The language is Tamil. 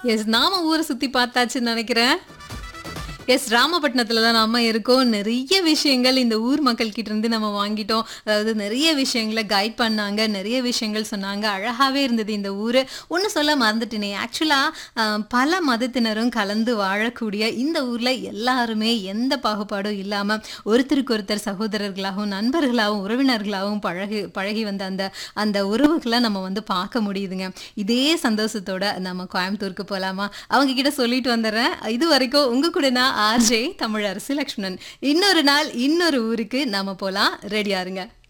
எஸ் நாம ஊரை சுத்தி பார்த்தாச்சுன்னு நினைக்கிறேன் எஸ் ராமபட்டினத்துல தான் நம்ம இருக்கோம் நிறைய விஷயங்கள் இந்த ஊர் மக்கள் கிட்ட இருந்து நம்ம வாங்கிட்டோம் அதாவது நிறைய விஷயங்களை கைட் பண்ணாங்க நிறைய விஷயங்கள் சொன்னாங்க அழகாவே இருந்தது இந்த ஊர் ஒன்று சொல்ல மறந்துட்டேனே ஆக்சுவலாக பல மதத்தினரும் கலந்து வாழக்கூடிய இந்த ஊர்ல எல்லாருமே எந்த பாகுபாடும் இல்லாம ஒருத்தருக்கு ஒருத்தர் சகோதரர்களாகவும் நண்பர்களாகவும் உறவினர்களாகவும் பழகி பழகி வந்த அந்த அந்த உறவுகளை நம்ம வந்து பார்க்க முடியுதுங்க இதே சந்தோஷத்தோட நம்ம கோயம்புத்தூருக்கு போகலாமா அவங்க கிட்ட சொல்லிட்டு வந்துடுறேன் இது வரைக்கும் உங்க கூட நான் ஆர்ஜே தமிழரசு லக்ஷ்மணன் இன்னொரு நாள் இன்னொரு ஊருக்கு நாம போகலாம் ரெடியா இருங்க